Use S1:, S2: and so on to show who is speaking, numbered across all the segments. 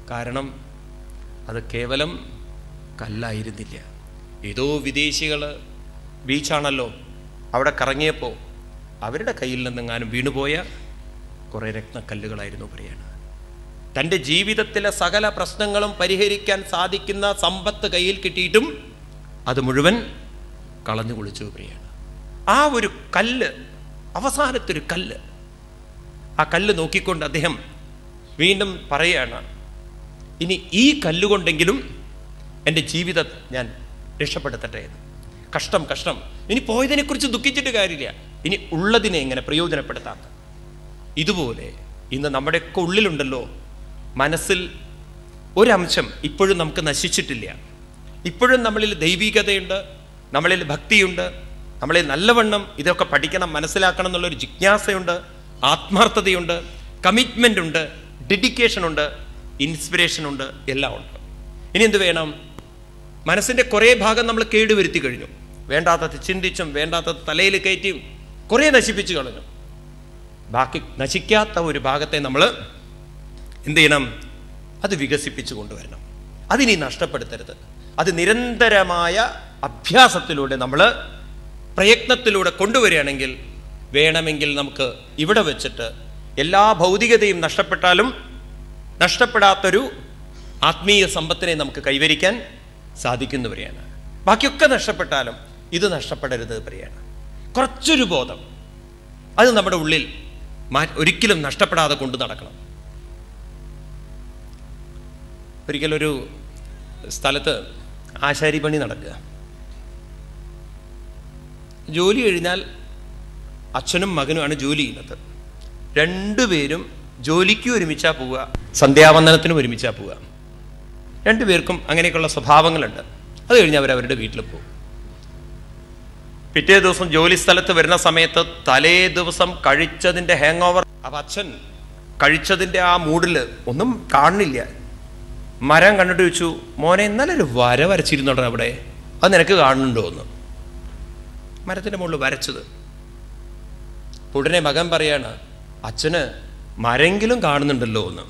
S1: കാരണം അത് കേവലം കല്ലായിരുന്നില്ല ഏതോ വിദേശികൾ ബീച്ചാണല്ലോ അവിടെ കറങ്ങിയപ്പോൾ അവരുടെ കയ്യിൽ നിന്നെങ്ങാനും വീണുപോയ കുറേ രത്നക്കല്ലുകളായിരുന്നു പറയാണ് തൻ്റെ ജീവിതത്തിലെ സകല പ്രശ്നങ്ങളും പരിഹരിക്കാൻ സാധിക്കുന്ന സമ്പത്ത് കയ്യിൽ കിട്ടിയിട്ടും അത് മുഴുവൻ കളഞ്ഞു കുളിച്ചു പറയാണ് ആ ഒരു കല്ല് അവസാനത്തൊരു കല്ല് ആ കല്ല് നോക്കിക്കൊണ്ട് അദ്ദേഹം വീണ്ടും പറയുകയാണ് ഇനി ഈ കല്ലുകൊണ്ടെങ്കിലും എൻ്റെ ജീവിതം ഞാൻ രക്ഷപ്പെടുത്തട്ടെ എന്ന് കഷ്ടം കഷ്ടം ഇനി പോയതിനെക്കുറിച്ച് ദുഃഖിച്ചിട്ട് കാര്യമില്ല ഇനി ഉള്ളതിനെ എങ്ങനെ പ്രയോജനപ്പെടുത്താം ഇതുപോലെ ഇന്ന് നമ്മുടെയൊക്കെ ഉള്ളിലുണ്ടല്ലോ മനസ്സിൽ ഒരംശം ഇപ്പോഴും നമുക്ക് നശിച്ചിട്ടില്ല ഇപ്പോഴും നമ്മളിൽ ദൈവികതയുണ്ട് നമ്മളിൽ ഭക്തിയുണ്ട് നമ്മളിൽ നല്ലവണ്ണം ഇതൊക്കെ പഠിക്കണം മനസ്സിലാക്കണം എന്നുള്ളൊരു ജിജ്ഞാസയുണ്ട് ആത്മാർത്ഥതയുണ്ട് കമ്മിറ്റ്മെൻ്റ് ഉണ്ട് ഡെഡിക്കേഷൻ ഉണ്ട് ഇൻസ്പിറേഷൻ ഉണ്ട് എല്ലാം ഉണ്ട് ഇനി എന്ത് വേണം മനസ്സിൻ്റെ കുറേ ഭാഗം നമ്മൾ കേടുവരുത്തി കഴിഞ്ഞു വേണ്ടാത്തത് ചിന്തിച്ചും വേണ്ടാത്തത് തലയിൽ കയറ്റിയും കുറേ നശിപ്പിച്ചു കളഞ്ഞു ബാക്കി നശിക്കാത്ത ഒരു ഭാഗത്തെ നമ്മൾ എന്ത് ചെയ്യണം അത് വികസിപ്പിച്ചു കൊണ്ടുവരണം അതിനി നഷ്ടപ്പെടുത്തരുത് അത് നിരന്തരമായ അഭ്യാസത്തിലൂടെ നമ്മൾ പ്രയത്നത്തിലൂടെ കൊണ്ടുവരികയാണെങ്കിൽ വേണമെങ്കിൽ നമുക്ക് ഇവിടെ വെച്ചിട്ട് എല്ലാ ഭൗതികതയും നഷ്ടപ്പെട്ടാലും നഷ്ടപ്പെടാത്തൊരു ആത്മീയ സമ്പത്തിനെ നമുക്ക് കൈവരിക്കാൻ സാധിക്കുന്നവരെയാണ് ബാക്കിയൊക്കെ നഷ്ടപ്പെട്ടാലും ഇത് നഷ്ടപ്പെടരുത് പറയാണ് കുറച്ചൊരു ബോധം അത് നമ്മുടെ ഉള്ളിൽ മാ- ഒരിക്കലും നഷ്ടപ്പെടാതെ കൊണ്ടു നടക്കണം ഒരിക്കലൊരു സ്ഥലത്ത് ആശാരി പണി നടക്കുക ജോലി കഴിഞ്ഞാൽ അച്ഛനും മകനുമാണ് ജോലി ചെയ്യുന്നത് രണ്ടുപേരും ജോലിക്ക് ഒരുമിച്ചാ പോവുക സന്ധ്യാവന്ദനത്തിനും ഒരുമിച്ചാ പോവുക രണ്ടുപേർക്കും അങ്ങനെയൊക്കെയുള്ള സ്വഭാവങ്ങളുണ്ട് അത് കഴിഞ്ഞ് അവർ അവരുടെ വീട്ടിൽ പോകും പിറ്റേ ദിവസം ജോലി സ്ഥലത്ത് വരുന്ന സമയത്ത് തലേ ദിവസം കഴിച്ചതിന്റെ ഹാങ് ഓവർ അപ്പൊ അച്ഛൻ കഴിച്ചതിന്റെ ആ മൂഡില് ഒന്നും കാണുന്നില്ല മരം കണ്ടിട്ട് വെച്ചു മോനെ ഇന്നലെ ഒരു വര വരച്ചിരുന്നുണ്ടോ അവിടെ അത് നിനക്ക് കാണുന്നുണ്ടോ എന്ന് മരത്തിന്റെ മുകളിൽ വരച്ചത് ഉടനെ മകൻ പറയാണ് അച്ഛന് മരെങ്കിലും കാണുന്നുണ്ടല്ലോ എന്ന്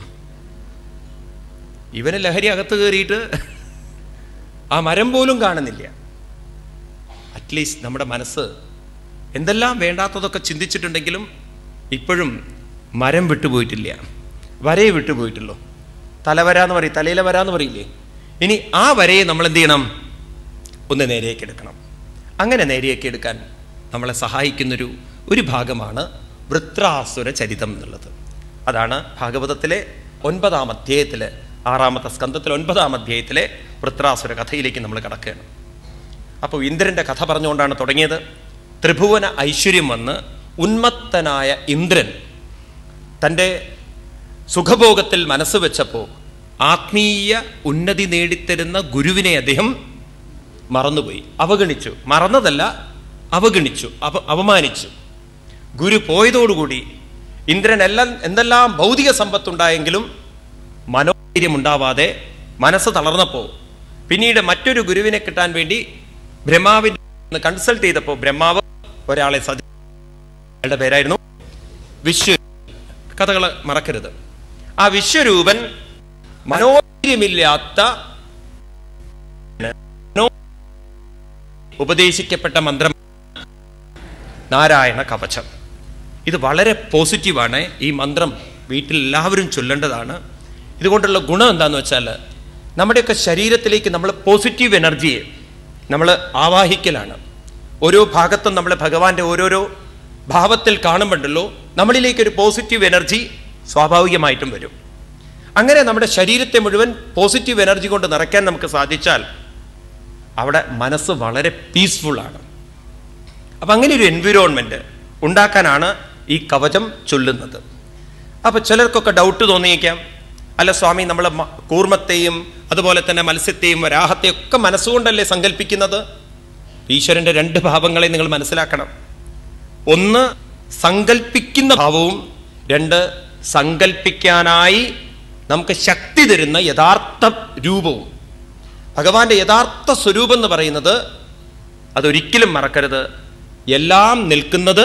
S1: ഇവന് ലഹരി അകത്ത് കയറിയിട്ട് ആ മരം പോലും കാണുന്നില്ല അറ്റ്ലീസ്റ്റ് നമ്മുടെ മനസ്സ് എന്തെല്ലാം വേണ്ടാത്തതൊക്കെ ചിന്തിച്ചിട്ടുണ്ടെങ്കിലും ഇപ്പോഴും മരം വിട്ടുപോയിട്ടില്ല വരയെ വിട്ടുപോയിട്ടുള്ളൂ തലവര എന്ന് പറയും തലയിലെ വര എന്ന് പറയില്ലേ ഇനി ആ വരയെ നമ്മൾ എന്ത് ചെയ്യണം ഒന്ന് നേരെയൊക്കെ എടുക്കണം അങ്ങനെ നേരെയൊക്കെ എടുക്കാൻ നമ്മളെ സഹായിക്കുന്നൊരു ഒരു ഭാഗമാണ് വൃത്രാസുര ചരിതം എന്നുള്ളത് അതാണ് ഭാഗവതത്തിലെ ഒൻപതാം അധ്യായത്തിലെ ആറാമത്തെ സ്കന്ധത്തിലെ ഒൻപതാം അധ്യായത്തിലെ വൃത്രാസുര കഥയിലേക്ക് നമ്മൾ കടക്കുകയാണ് അപ്പോൾ ഇന്ദ്രന്റെ കഥ പറഞ്ഞുകൊണ്ടാണ് തുടങ്ങിയത് ത്രിഭുവന ഐശ്വര്യം വന്ന് ഉന്മത്തനായ ഇന്ദ്രൻ തൻ്റെ സുഖഭോഗത്തിൽ മനസ്സ് വെച്ചപ്പോൾ ആത്മീയ ഉന്നതി നേടിത്തരുന്ന ഗുരുവിനെ അദ്ദേഹം മറന്നുപോയി അവഗണിച്ചു മറന്നതല്ല അവഗണിച്ചു അപ അപമാനിച്ചു ഗുരു പോയതോടുകൂടി ഇന്ദ്രൻ എല്ലാം എന്തെല്ലാം ഭൗതിക സമ്പത്തുണ്ടായെങ്കിലും മനോധൈര്യം ഉണ്ടാവാതെ മനസ്സ് തളർന്നപ്പോൾ പിന്നീട് മറ്റൊരു ഗുരുവിനെ കിട്ടാൻ വേണ്ടി ബ്രഹ്മാവിനെ കൺസൾട്ട് ചെയ്തപ്പോൾ ബ്രഹ്മാവ് ഒരാളെ സജ അയാളുടെ പേരായിരുന്നു വിശ്വ കഥകൾ മറക്കരുത് ആ വിശ്വരൂപൻ മനോധൈര്യമില്ലാത്ത മനോ- ഉപദേശിക്കപ്പെട്ട മന്ത്രം നാരായണ കവചം ഇത് വളരെ പോസിറ്റീവാണ് ഈ മന്ത്രം വീട്ടിൽ എല്ലാവരും ചൊല്ലേണ്ടതാണ് ഇതുകൊണ്ടുള്ള ഗുണം എന്താന്ന് വെച്ചാൽ നമ്മുടെയൊക്കെ ശരീരത്തിലേക്ക് നമ്മൾ പോസിറ്റീവ് എനർജിയെ നമ്മൾ ആവാഹിക്കലാണ് ഓരോ ഭാഗത്തും നമ്മൾ ഭഗവാന്റെ ഓരോരോ ഭാവത്തിൽ കാണുമ്പോണ്ടല്ലോ നമ്മളിലേക്ക് ഒരു പോസിറ്റീവ് എനർജി സ്വാഭാവികമായിട്ടും വരും അങ്ങനെ നമ്മുടെ ശരീരത്തെ മുഴുവൻ പോസിറ്റീവ് എനർജി കൊണ്ട് നിറയ്ക്കാൻ നമുക്ക് സാധിച്ചാൽ അവിടെ മനസ്സ് വളരെ പീസ്ഫുള്ളാണ് അപ്പം അങ്ങനെ ഒരു എൻവിറോൺമെന്റ് ഉണ്ടാക്കാനാണ് ഈ കവചം ചൊല്ലുന്നത് അപ്പം ചിലർക്കൊക്കെ ഡൗട്ട് തോന്നിയേക്കാം അല്ല സ്വാമി നമ്മൾ കൂർമ്മത്തെയും അതുപോലെ തന്നെ മത്സ്യത്തെയും വരാഹത്തെയും ഒക്കെ മനസ്സുകൊണ്ടല്ലേ സങ്കല്പിക്കുന്നത് ഈശ്വരന്റെ രണ്ട് ഭാവങ്ങളെ നിങ്ങൾ മനസ്സിലാക്കണം ഒന്ന് സങ്കല്പിക്കുന്ന ഭാവവും രണ്ട് സങ്കല്പിക്കാനായി നമുക്ക് ശക്തി തരുന്ന യഥാർത്ഥ രൂപവും ഭഗവാന്റെ യഥാർത്ഥ സ്വരൂപം എന്ന് പറയുന്നത് അതൊരിക്കലും മറക്കരുത് എല്ലാം നിൽക്കുന്നത്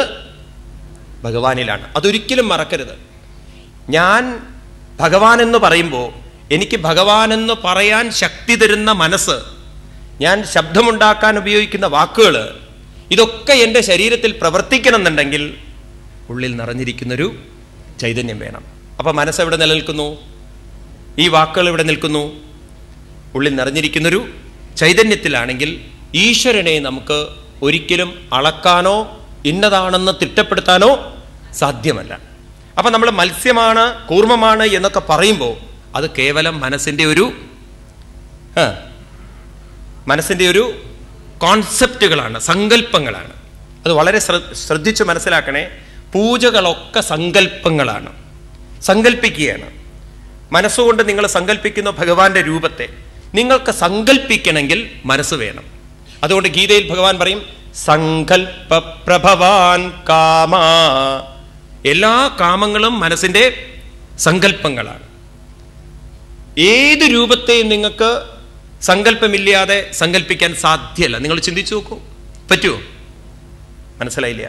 S1: ഭഗവാനിലാണ് അതൊരിക്കലും മറക്കരുത് ഞാൻ ഭഗവാൻ എന്ന് പറയുമ്പോൾ എനിക്ക് ഭഗവാനെന്ന് പറയാൻ ശക്തി തരുന്ന മനസ്സ് ഞാൻ ശബ്ദമുണ്ടാക്കാൻ ഉപയോഗിക്കുന്ന വാക്കുകൾ ഇതൊക്കെ എൻ്റെ ശരീരത്തിൽ പ്രവർത്തിക്കണമെന്നുണ്ടെങ്കിൽ ഉള്ളിൽ നിറഞ്ഞിരിക്കുന്നൊരു ചൈതന്യം വേണം അപ്പൊ മനസ്സ് എവിടെ നിലനിൽക്കുന്നു ഈ വാക്കുകൾ ഇവിടെ നിൽക്കുന്നു ഉള്ളിൽ നിറഞ്ഞിരിക്കുന്നൊരു ചൈതന്യത്തിലാണെങ്കിൽ ഈശ്വരനെ നമുക്ക് ഒരിക്കലും അളക്കാനോ ഇന്നതാണെന്ന് തിട്ടപ്പെടുത്താനോ സാധ്യമല്ല അപ്പൊ നമ്മൾ മത്സ്യമാണ് കൂർമ്മമാണ് എന്നൊക്കെ പറയുമ്പോൾ അത് കേവലം മനസ്സിന്റെ ഒരു ആ, മനസ്സിന്റെ ഒരു കോൺസെപ്റ്റുകളാണ് സങ്കല്പങ്ങളാണ് അത് വളരെ ശ്ര- ശ്രദ്ധിച്ച് മനസ്സിലാക്കണേ പൂജകളൊക്കെ സങ്കല്പങ്ങളാണ് സങ്കല്പിക്കുകയാണ് മനസ്സുകൊണ്ട് നിങ്ങൾ സങ്കല്പിക്കുന്ന ഭഗവാന്റെ രൂപത്തെ നിങ്ങൾക്ക് സങ്കല്പിക്കണമെങ്കിൽ മനസ്സ് വേണം അതുകൊണ്ട് ഗീതയിൽ ഭഗവാൻ പറയും സങ്കല്പ പ്രഭവാൻ കാമ എല്ലാ കാമങ്ങളും മനസ്സിന്റെ സങ്കല്പങ്ങളാണ് ഏത് രൂപത്തെയും നിങ്ങൾക്ക് സങ്കല്പമില്ലാതെ സങ്കല്പിക്കാൻ സാധ്യമല്ല നിങ്ങൾ ചിന്തിച്ചു നോക്കൂ പറ്റുമോ മനസ്സിലായില്ല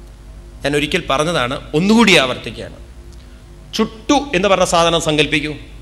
S1: ഞാൻ ഒരിക്കൽ പറഞ്ഞതാണ് ഒന്നുകൂടി ആവർത്തിക്കുകയാണ് ചുട്ടു എന്ന് പറഞ്ഞ സാധനം സങ്കല്പിക്കൂ